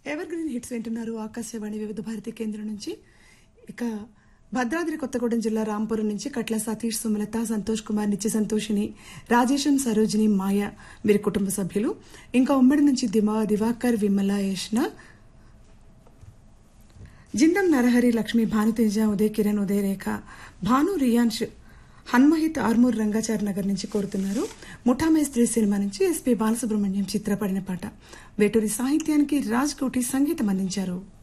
ever green hits వింటున్నారు ఆకాశవాణి వివిధ భారతి కేంద్రం నుంచి ఇక భద్రాద్రి కొత్తగూడెం జిల్లా రాంపురం నుంచి కట్ల సతీష్ సుమలత సంతోష్ కుమార్ నిత్య సంతోషిని రాజేశం సరోజిని మాయ వీరి కుటుంబ సభ్యులు ఇంకా ఉమ్మడి నుంచి దిమా దివాకర్ విమల యష్ణ జిందం నరహరి లక్ష్మి భానుతేజ ఉదయ్ కిరణ్ ఉదయ్ రేఖ భాను రియాన్ష్ హన్మహిత్ ఆర్మూర్ రంగాచార్ నగర్ నుంచి కోరుతున్నారు ముఠామేస్త్రి సినిమా నుంచి ఎస్పీ బాలసుబ్రహ్మణ్యం చిత్రపడిన పాట వేటూరి సాహిత్యానికి రాజ్ కోటి సంగీతం అందించారు